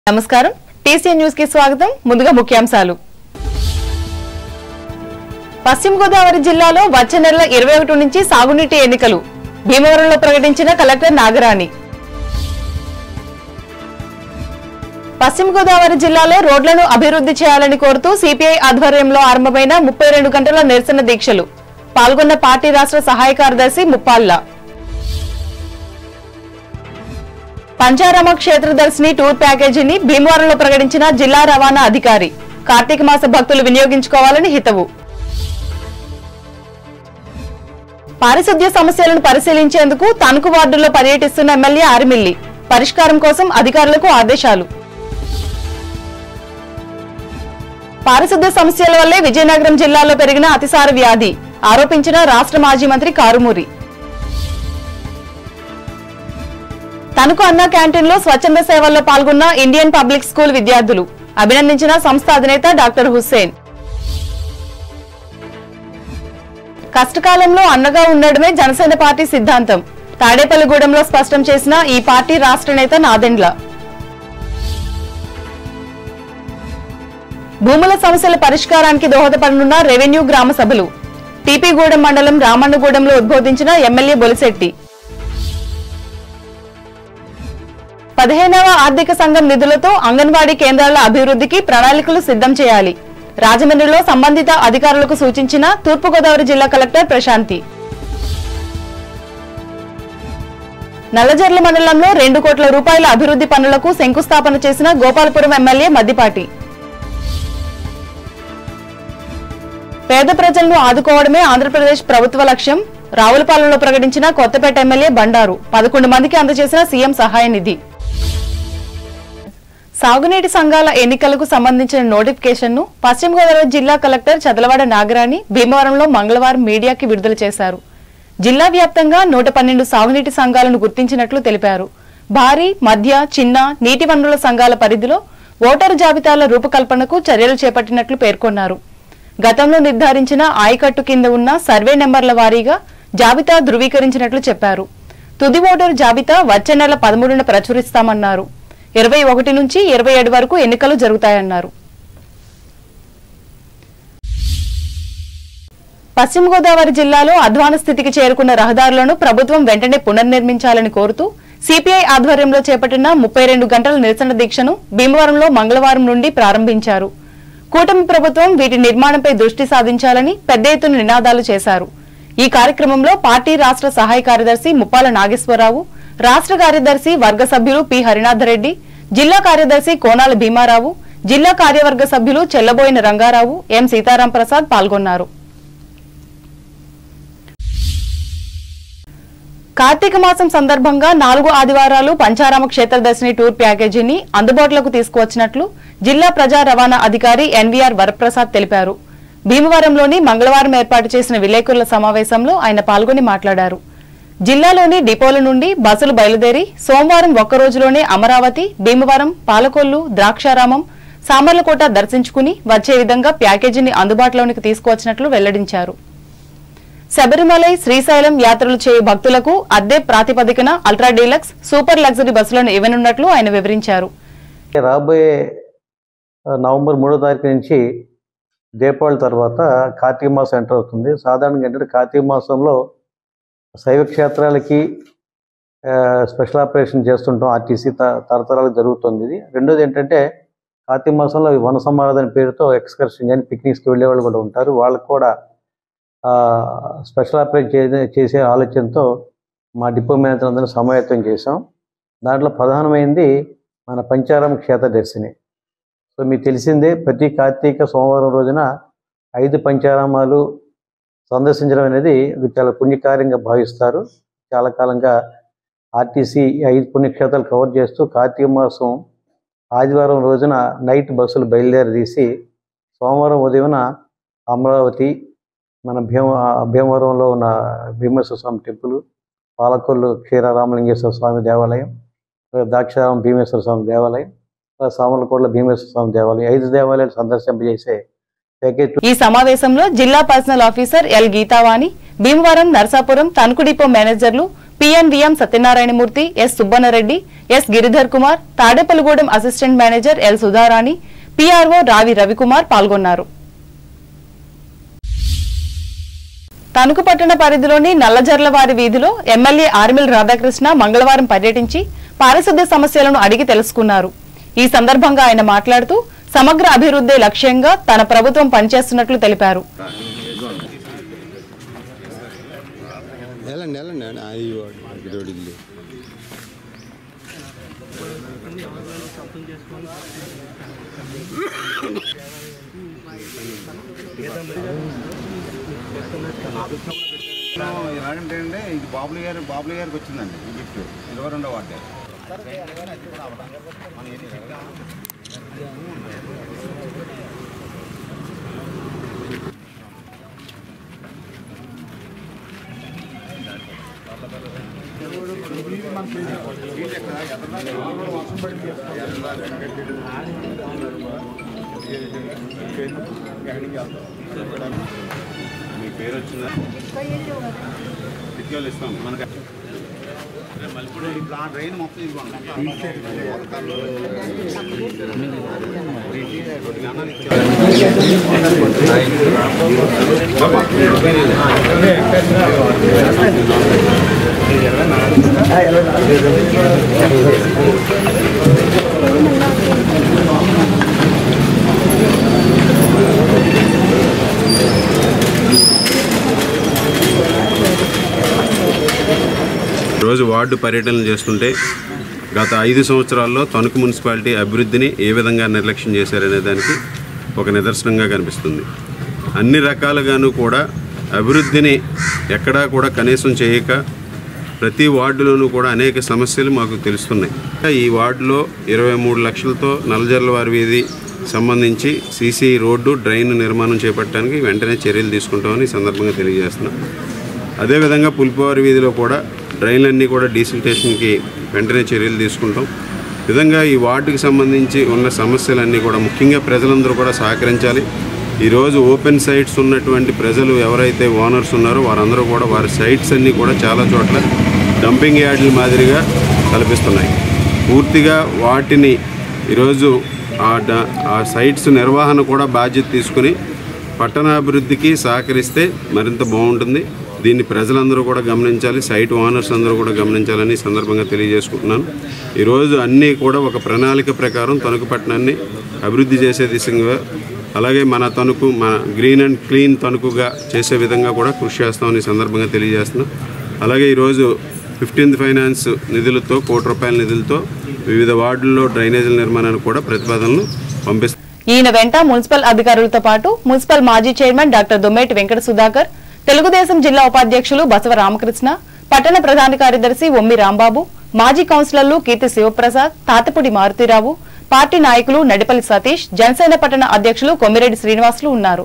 నమస్కారం TC news కి స్వాగతం ముందుగా ముఖ్యాంశాలు పశ్చిమ గోదావరి జిల్లాలో వచ్చే నెల ఇరవై ఒకటి నుంచి సాగునీటి ఎన్నికలు భీమవరంలో ప్రకటించిన కలెక్టర్ నాగరాణి పశ్చిమ గోదావరి జిల్లాలో రోడ్లను అభివృద్ధి చేయాలని కోరుతూ సిపిఐ ఆధ్వర్యంలో ఆరంభమైన ముప్పై రెండు గంటల నిరసన దీక్షలు పాల్గొన్న పార్టీ రాష్ట్ర సహాయ కార్యదర్శి ముప్పాల్లా పంచారామ క్షేత్ర దర్శిని టూర్ ప్యాకేజీని భీమవరంలో ప్రకటించిన జిల్లా రవాణా అధికారి కార్తీక మాస భక్తులు వినియోగించుకోవాలని హితవు పారిశుద్ధ్య సమస్యలను పరిశీలించేందుకు తణుకు వార్డుల్లో పర్యటిస్తున్న ఎమ్మెల్యే ఆరిమిల్లి పరిష్కారం కోసం అధికారులకు ఆదేశాలు పారిశుద్ధ్య సమస్యల వల్లే విజయనగరం జిల్లాలో పెరిగిన అతిసార వ్యాధి ఆరోపించిన రాష్ట్ర మాజీ మంత్రి కారుమూరి తణుకు అన్నా క్యాంటీన్ లో స్వచ్ఛంద సేవల్లో పాల్గొన్న ఇండియన్ పబ్లిక్ స్కూల్ విద్యార్థులు అభినందించిన సంస్థ అధినేత డాక్టర్ హుస్సేన్ కష్టకాలంలో అండగా ఉండడమే జనసేన పార్టీ సిద్ధాంతం తాడేపల్లిగూడెంలో స్పష్టం చేసిన ఈ పార్టీ రాష్ట్ర నేత నాదెండ్ల భూముల సమస్యల పరిష్కారానికి దోహదపడనున్న రెవెన్యూ గ్రామ సభలు టీపీగూడెం మండలం రామన్నగూడెంలో ఉద్బోధించిన ఎమ్మెల్యే బొలిశెట్టి పదిహేనవ ఆర్థిక సంఘం నిధులతో అంగన్వాడీ కేంద్రాల అభివృద్ధికి ప్రణాళికలు సిద్ధం చేయాలి రాజమండ్రిలో సంబంధిత అధికారులకు సూచించిన తూర్పుగోదావరి జిల్లా కలెక్టర్ ప్రశాంతి నల్లజర్ల మండలంలో రెండు కోట్ల రూపాయల అభివృద్ధి పనులకు శంకుస్థాపన చేసిన గోపాలపురం ఎమ్మెల్యే మద్దిపాటి పేద ప్రజలను ఆదుకోవడమే ఆంధ్రప్రదేశ్ ప్రభుత్వ లక్ష్యం రావులపాలెంలో ప్రకటించిన కొత్తపేట ఎమ్మెల్యే బండారు పదకొండు మందికి అందజేసిన సీఎం సహాయ నిధి సాగునీటి సంఘాల ఎన్నికలకు సంబంధించిన నోటిఫికేషన్ ను పశ్చిమ గోదావరి జిల్లా కలెక్టర్ చదలవాడ నాగరాణి భీమవరంలో మంగళవారం మీడియాకి విడుదల చేశారు జిల్లా వ్యాప్తంగా నూట పన్నెండు సాగునీటి సంఘాలను గుర్తించినట్లు తెలిపారు భారీ మధ్య చిన్న నీటి వనరుల సంఘాల పరిధిలో ఓటరు జాబితాల రూపకల్పనకు చర్యలు చేపట్టినట్లు పేర్కొన్నారు గతంలో నిర్ధారించిన ఆయకట్టు కింద ఉన్న సర్వే నెంబర్ల వారీగా జాబితా ధృవీకరించినట్లు చెప్పారు తుది ఓటరు జాబితా వచ్చే నెల పదమూడున ప్రచురిస్తామన్నారు ఇరవై ఒకటి నుంచి ఇరవై ఏడు వరకు ఎన్నికలు జరుగుతాయన్నారు పశ్చిమ గోదావరి జిల్లాలో అధ్వాన స్థితికి చేరుకున్న రహదారులను ప్రభుత్వం వెంటనే పునర్నిర్మించాలని కోరుతూ సిపిఐ ఆధ్వర్యంలో చేపట్టిన ముప్పై రెండు గంటల నిరసన దీక్షను భీమవరంలో మంగళవారం నుండి ప్రారంభించారు కూటమి ప్రభుత్వం వీటి నిర్మాణంపై దృష్టి సాధించాలని పెద్ద ఎత్తున నినాదాలు చేశారు ఈ కార్యక్రమంలో పార్టీ రాష్ట్ర సహాయ కార్యదర్శి ముప్పాల నాగేశ్వరరావు రాష్ట్ర కార్యదర్శి వర్గ సభ్యులు పి హరినాథరెడ్డి జిల్లా కార్యదర్శి కోనాల భీమారావు జిల్లా కార్యవర్గ సభ్యులు చెల్లబోయిన రంగారావు ఎం సీతారాం ప్రసాద్ పాల్గొన్నారు కార్తీక మాసం సందర్భంగా నాలుగు ఆదివారాలు పంచారామ క్షేత్ర దర్శిని టూర్ ప్యాకేజీని అందుబాటులోకి తీసుకువచ్చినట్లు జిల్లా ప్రజా రవాణా అధికారి ఎన్వీఆర్ వరప్రసాద్ తెలిపారు భీమవరంలోని మంగళవారం ఏర్పాటు చేసిన విలేకరుల సమావేశంలో ఆయన పాల్గొని మాట్లాడారు జిల్లాలోని డిపోల నుండి బస్సులు బయలుదేరి సోమవారం ఒక్క రోజులోనే అమరావతి భీమవరం పాలకొల్లు ద్రాక్షారామం సామర్లకోట దర్శించుకుని వచ్చే విధంగా ప్యాకేజీని అందుబాటులోనికి తీసుకువచ్చినట్లు వెల్లడించారు శబరిమలై శ్రీశైలం యాత్రలు చేయు భక్తులకు అద్దె ప్రాతిపదికన అల్ట్రా డీలక్స్ సూపర్ లగ్జరీ బస్సులను ఇవ్వనున్నట్లు ఆయన వివరించారు రాబోయే ఆ, నవంబర్ మూడో తారీఖు నుంచి దీపావళి తర్వాత కార్తీక మాసం ఎంటర్ అవుతుంది సాధారణంగా ఏంటంటే కార్తీక మాసంలో శైవ క్షేత్రాలకి ఆ, స్పెషల్ ఆపరేషన్ చేస్తుంటాం ఆర్టీసీ త తరతరాలకు జరుగుతుంది ఇది రెండోది ఏంటంటే కార్తీక మాసంలో వన సమారాధన పేరుతో ఎక్స్కర్షన్ కానీ పిక్నిక్స్కి వెళ్ళే వాళ్ళు కూడా ఉంటారు వాళ్ళకు కూడా ఆ, స్పెషల్ ఆపరేషన్ చే చేసే ఆలోచనతో మా డిపో మేనేజర్ అందరినీ సమాయత్తం చేశాం దాంట్లో ప్రధానమైంది మన పంచారామ క్షేత్ర దర్శిని సో మీకు తెలిసిందే ప్రతి కార్తీక సోమవారం రోజున ఐదు పంచారామాలు సందర్శించడం అనేది ఇది చాలా పుణ్యకార్యంగా భావిస్తారు చాలా కాలంగా ఆర్టీసీ ఈ ఐదు పుణ్యక్షేత్రాలు కవర్ చేస్తూ కార్తీక మాసం ఆదివారం రోజున నైట్ బస్సులు బయలుదేరి తీసి సోమవారం ఉదయన అమరావతి మన భీమ భీమవరంలో ఉన్న భీమేశ్వర స్వామి టెంపుల్ పాలకొల్లు క్షీరారామలింగేశ్వర స్వామి దేవాలయం ద్రాక్షారామం భీమేశ్వర స్వామి దేవాలయం సామర్లకోటలో భీమేశ్వర స్వామి దేవాలయం ఐదు దేవాలయాలు సందర్శింపజేసే ప్యాకేజ్ ఈ సమావేశంలో జిల్లా personal officer L Geethavani Bhimavaram Narsapuram Tanuku depot మేనేజర్లు PNVM Satyanarayanamurthy S Subbannareddy S Giridhar Kumar Tadepalligudem assistant manager L Sudharani PRO Ravi Ravikumar పాల్గొన్నారు తణుకు పట్టణ పరిధిలోని నల్లజర్లవారి వీధిలో ఎమ్మెల్యే ఆర్మిల్ రాధాకృష్ణ మంగళవారం పర్యటించి పారిశుద్ధ్య సమస్యలను అడిగి తెలుసుకున్నారు ఈ సందర్భంగా ఆయన మాట్లాడుతూ సమగ్ర అభివృద్ధి లక్ష్యంగా తన ప్రభుత్వం పనిచేస్తున్నట్లు తెలిపారు వెళ్ళండి వెళ్ళండి అది ఇదోటి ఇల్లు ఎలాగంటే అండి ఇది బాబులు గారు బాబులు గారికి వచ్చిందండి ఈ గిఫ్ట్ ఇరవై రెండో వార్డే మీ పేరు వచ్చిందా ఇటుకలు ఇస్తాం మనకి ఇప్పుడు ఇప్పుడు ఆ డ్రైన్ మొత్తం రోజు వార్డు పర్యటనలు చేస్తుంటే గత ఐదు సంవత్సరాల్లో తణుకు మున్సిపాలిటీ అభివృద్ధిని ఏ విధంగా నిర్లక్ష్యం చేశారనే దానికి ఒక నిదర్శనంగా కనిపిస్తుంది అన్ని రకాలుగాను కూడా అభివృద్ధిని ఎక్కడా కూడా కనీసం చేయక ప్రతి వార్డులోనూ కూడా అనేక సమస్యలు మాకు తెలుస్తున్నాయి ఈ వార్డులో ఇరవై మూడు లక్షలతో నల్లజర్ల వారి వీధి సంబంధించి సీసీ రోడ్డు డ్రైన్ నిర్మాణం చేపట్టడానికి వెంటనే చర్యలు తీసుకుంటామని ఈ సందర్భంగా తెలియజేస్తున్నాం అదేవిధంగా పులిపవారి వీధిలో కూడా డ్రైన్లన్నీ కూడా డీసిల్టేషన్కి వెంటనే చర్యలు తీసుకుంటాం ఈ విధంగా ఈ వార్డుకి సంబంధించి ఉన్న సమస్యలన్నీ కూడా ముఖ్యంగా ప్రజలందరూ కూడా సహకరించాలి ఈరోజు ఓపెన్ సైట్స్ ఉన్నటువంటి ప్రజలు ఎవరైతే ఓనర్స్ ఉన్నారో వారందరూ కూడా వారి సైట్స్ అన్నీ కూడా చాలా చోట్ల డంపింగ్ యార్డుల మాదిరిగా కల్పిస్తున్నాయి పూర్తిగా వాటిని ఈరోజు ఆ డ- ఆ సైట్స్ నిర్వహణ కూడా బాధ్యత తీసుకుని పట్టణాభివృద్ధికి సహకరిస్తే మరింత బాగుంటుంది దీన్ని ప్రజలందరూ కూడా గమనించాలి సైట్ ఓనర్స్ అందరూ కూడా గమనించాలని ఈ సందర్భంగా తెలియజేసుకుంటున్నాను ఈరోజు అన్నీ కూడా ఒక ప్రణాళిక ప్రకారం తణుకు పట్టణాన్ని అభివృద్ధి చేసే దిశగా అలాగే మన తణుకు మన గ్రీన్ అండ్ క్లీన్ తణుకుగా చేసే విధంగా కూడా కృషి చేస్తామని ఈ సందర్భంగా తెలియజేస్తున్నాం అలాగే ఈరోజు ఫిఫ్టీన్త్ ఫైనాన్స్ నిధులతో కోటి రూపాయల నిధులతో వివిధ వార్డుల్లో డ్రైనేజీల నిర్మాణానికి కూడా ప్రతిపాదనలు పంపిస్తాం ఈయన వెంట మున్సిపల్ అధికారులతో పాటు మున్సిపల్ మాజీ చైర్మన్ డాక్టర్ దొమ్మేటి వెంకట సుధాకర్ తెలుగుదేశం జిల్లా ఉపాధ్యక్షులు బసవ రామకృష్ణ పట్టణ ప్రధాన కార్యదర్శి ఒమ్మి రాంబాబు మాజీ కౌన్సిలర్లు కీర్తి శివప్రసాద్ తాతపూడి మారుతీరావు పార్టీ నాయకులు నడిపల్లి సతీష్ జనసేన పట్టణ అధ్యక్షులు కొమ్మిరెడ్డి శ్రీనివాసులు ఉన్నారు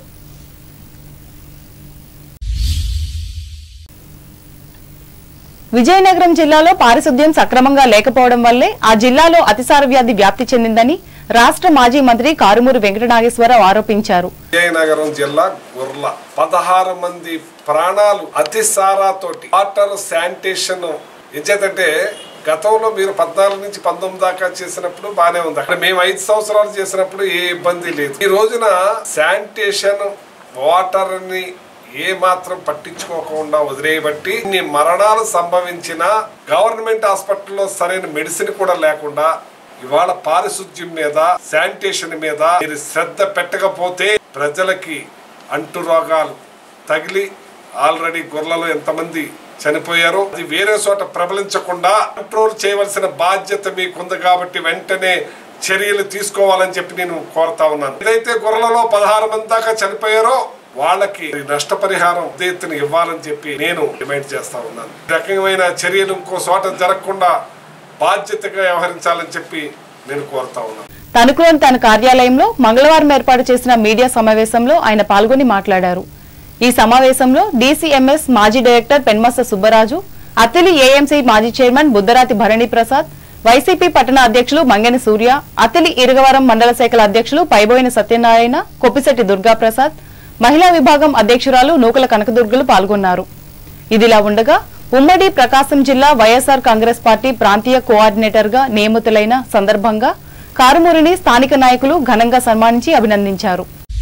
విజయనగరం జిల్లాలో పారిశుద్ధ్యం సక్రమంగా లేకపోవడం వల్లే ఆ జిల్లాలో అతిసార వ్యాధి వ్యాప్తి చెందిందని రాష్ట్ర మాజీ మంత్రి కారుమూరి వెంకటనాగేశ్వరరావు ఆరోపించారు విజయనగరం జిల్లా గుర్ల పదహారు మంది ప్రాణాలు అతిసారాతోటి వాటర్ శానిటేషన్ ఎంచేతంటే గతంలో మీరు పద్నాలుగు నుంచి పంతొమ్మిది దాకా చేసినప్పుడు బానే ఉంది అక్కడ మేము ఐదు సంవత్సరాలు చేసినప్పుడు ఏ ఇబ్బంది లేదు ఈ రోజున శానిటేషన్ వాటర్ ని ఏ మాత్రం పట్టించుకోకుండా వదిలేయబట్టి ఇన్ని మరణాలు సంభవించిన గవర్నమెంట్ హాస్పిటల్లో సరైన మెడిసిన్ కూడా లేకుండా ఇవాళ పారిశుద్ధ్యం మీద శానిటేషన్ మీద మీరు శ్రద్ధ పెట్టకపోతే ప్రజలకి అంటు రోగాలు తగిలి ఆల్రెడీ గొర్రెలలో ఎంతమంది చనిపోయారు అది వేరే చోట ప్రబలించకుండా కంట్రోల్ చేయవలసిన బాధ్యత మీకుంది కాబట్టి వెంటనే చర్యలు తీసుకోవాలని చెప్పి నేను కోరుతా ఉన్నాను ఏదైతే గొర్రెలలో పదహారు మంది దాకా చనిపోయారో వాళ్ళకి నష్టపరిహారం ఉద్దేశం ఇవ్వాలని చెప్పి నేను డిమాండ్ చేస్తా ఉన్నాను ఈ రకమైన చర్యలు ఇంకో చోట జరగకుండా బాధ్యతగా వ్యవహరించాలని చెప్పి నేను కోరుతా ఉన్నాను తణుకులోని తన కార్యాలయంలో మంగళవారం ఏర్పాటు చేసిన మీడియా సమావేశంలో ఆయన పాల్గొని మాట్లాడారు ఈ సమావేశంలో డీసీఎంఎస్ మాజీ డైరెక్టర్ పెన్మస సుబ్బరాజు అత్తిలి ఏఎంసీ మాజీ చైర్మన్ బుద్దరాతి భరణి ప్రసాద్ వైసీపీ పట్టణ అధ్యక్షులు మంగెని సూర్య అత్తిలి ఇరగవరం మండల శాఖల అధ్యక్షులు పైబోయిన సత్యనారాయణ కొప్పిశెట్టి దుర్గాప్రసాద్ మహిళా విభాగం అధ్యక్షురాలు నూకల కనకదుర్గలు పాల్గొన్నారు ఇదిలా ఉండగా ఉమ్మడి ప్రకాశం జిల్లా వైఎస్ఆర్ కాంగ్రెస్ పార్టీ ప్రాంతీయ కోఆర్డినేటర్ గా నియమితులైన సందర్భంగా కారుమూరిని స్థానిక నాయకులు ఘనంగా సన్మానించి అభినందించారు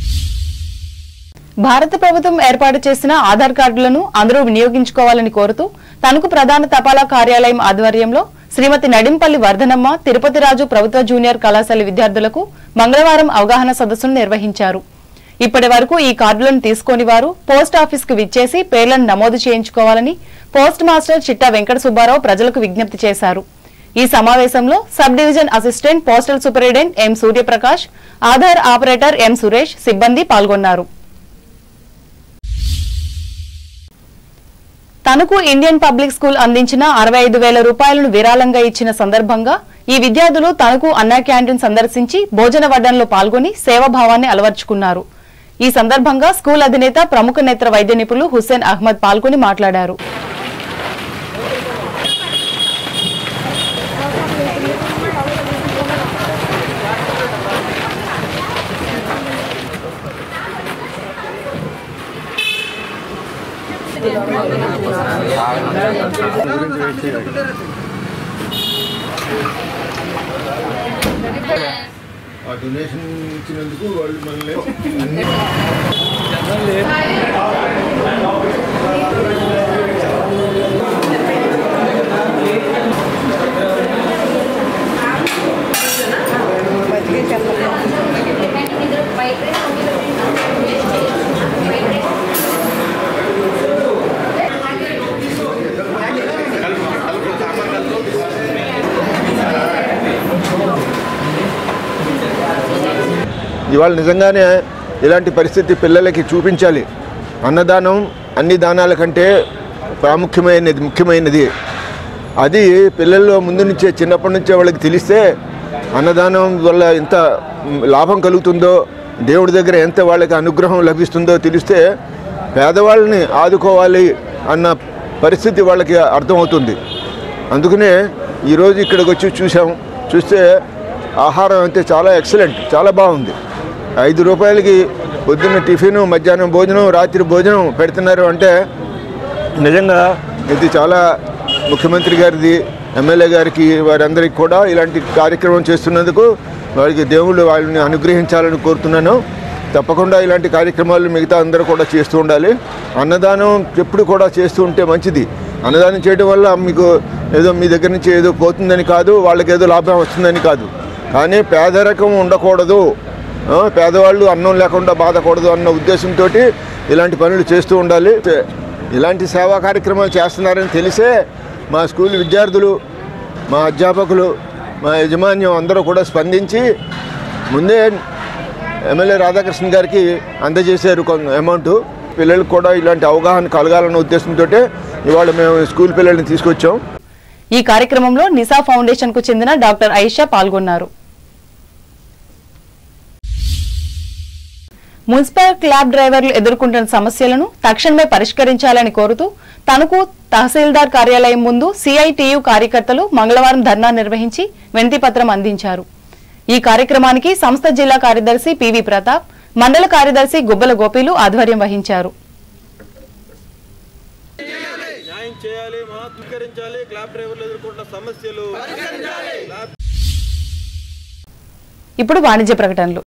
భారత ప్రభుత్వం ఏర్పాటు చేసిన ఆధార్ కార్డులను అందరూ వినియోగించుకోవాలని కోరుతూ తణుకు ప్రధాన తపాలా కార్యాలయం ఆధ్వర్యంలో శ్రీమతి నడింపల్లి వర్ధనమ్మ తిరుపతి రాజు ప్రభుత్వ జూనియర్ కళాశాల విద్యార్థులకు మంగళవారం అవగాహన సదస్సును నిర్వహించారు ఇప్పటి వరకు ఈ కార్డులను తీసుకోని వారు పోస్ట్ ఆఫీస్ కు విచ్చేసి పేర్లను నమోదు చేయించుకోవాలని పోస్ట్ మాస్టర్ చిట్టా వెంకట సుబ్బారావు ప్రజలకు విజ్ఞప్తి చేశారు ఈ సమావేశంలో sub division assistant postal superintendent M Suryaprakash Aadhaar operator M Suresh సిబ్బంది పాల్గొన్నారు తనకు ఇండియన్ పబ్లిక్ స్కూల్ అందించిన అరవై ఐదు వేల రూపాయలను విరాళంగా ఇచ్చిన సందర్భంగా ఈ విద్యార్థులు తనకు అన్నా క్యాంటీన్ సందర్శించి భోజన వడ్డంలో పాల్గొని సేవాభావాన్ని అలవర్చుకున్నారు ఈ సందర్భంగా స్కూల్ అధినేత ప్రముఖ నేత్ర వైద్య నిపుణులు హుస్సేన్ అహ్మద్ పాల్గొని మాట్లాడారు ఆ డొనేషన్ ఇచ్చినందుకు వాళ్ళు మనల్ని అన్ని ఇవాళ నిజంగానే ఇలాంటి పరిస్థితి పిల్లలకి చూపించాలి అన్నదానం అన్ని దానాల కంటే ప్రాముఖ్యమైనది ముఖ్యమైనది అది పిల్లల్లో ముందు నుంచే చిన్నప్పటి నుంచే వాళ్ళకి తెలిస్తే అన్నదానం వల్ల ఎంత లాభం కలుగుతుందో దేవుడి దగ్గర ఎంత వాళ్ళకి అనుగ్రహం లభిస్తుందో తెలిస్తే పేదవాళ్ళని ఆదుకోవాలి అన్న పరిస్థితి వాళ్ళకి అర్థమవుతుంది అందుకనే ఈరోజు ఇక్కడికి వచ్చి చూసాం చూస్తే ఆహారం అయితే చాలా ఎక్సలెంట్ చాలా బాగుంది ఐదు రూపాయలకి పొద్దున్న టిఫిన్ మధ్యాహ్నం భోజనం రాత్రి భోజనం పెడుతున్నారు అంటే నిజంగా ఇది చాలా ముఖ్యమంత్రి గారిది ఎమ్మెల్యే గారికి వారందరికీ కూడా ఇలాంటి కార్యక్రమం చేస్తున్నందుకు వారికి దేవుళ్ళు వాళ్ళని అనుగ్రహించాలని కోరుతున్నాను తప్పకుండా ఇలాంటి కార్యక్రమాలు మిగతా అందరూ కూడా చేస్తూ ఉండాలి అన్నదానం ఎప్పుడు కూడా చేస్తూ ఉంటే మంచిది అన్నదానం చేయడం వల్ల మీకు ఏదో మీ దగ్గర నుంచి ఏదో పోతుందని కాదు వాళ్ళకి ఏదో లాభం వస్తుందని కాదు కానీ పేదరికం ఉండకూడదు ఆ, పేదవాళ్ళు అన్నం లేకుండా బాధకూడదు అన్న ఉద్దేశంతో ఇలాంటి పనులు చేస్తూ ఉండాలి ఇలాంటి సేవా కార్యక్రమాలు చేస్తున్నారని తెలిసే మా స్కూల్ విద్యార్థులు మా అధ్యాపకులు మా యజమాన్యం అందరూ కూడా స్పందించి ముందే ఎమ్మెల్యే రాధాకృష్ణ గారికి అందజేశారు కొంత అమౌంట్ పిల్లలకు కూడా ఇలాంటి అవగాహన కలగాలన్న ఉద్దేశంతో ఇవాళ మేము స్కూల్ పిల్లల్ని తీసుకొచ్చాం ఈ కార్యక్రమంలో నిసా ఫౌండేషన్ కు చెందిన డాక్టర్ ఐషా పాల్గొన్నారు మున్సిపల్ క్లాబ్ డ్రైవర్లు ఎదుర్కొంటున్న సమస్యలను తక్షణమే పరిష్కరించాలని కోరుతూ తనకు తహసీల్దార్ కార్యాలయం ముందు సిఐటియు కార్యకర్తలు మంగళవారం ధర్నా నిర్వహించి వినతిపత్రం అందించారు ఈ కార్యక్రమానికి సంస్థ జిల్లా కార్యదర్శి పివి ప్రతాప్ మండల కార్యదర్శి గుబ్బల గోపీలు ఆధ్వర్యం వహించారు న్యాయం చేయాలి మహత్వీకరించాలి క్లాబ్ డ్రైవర్లు ఎదుర్కొంటున్న సమస్యలు ఇప్పుడు వాణిజ్య ప్రకటనలు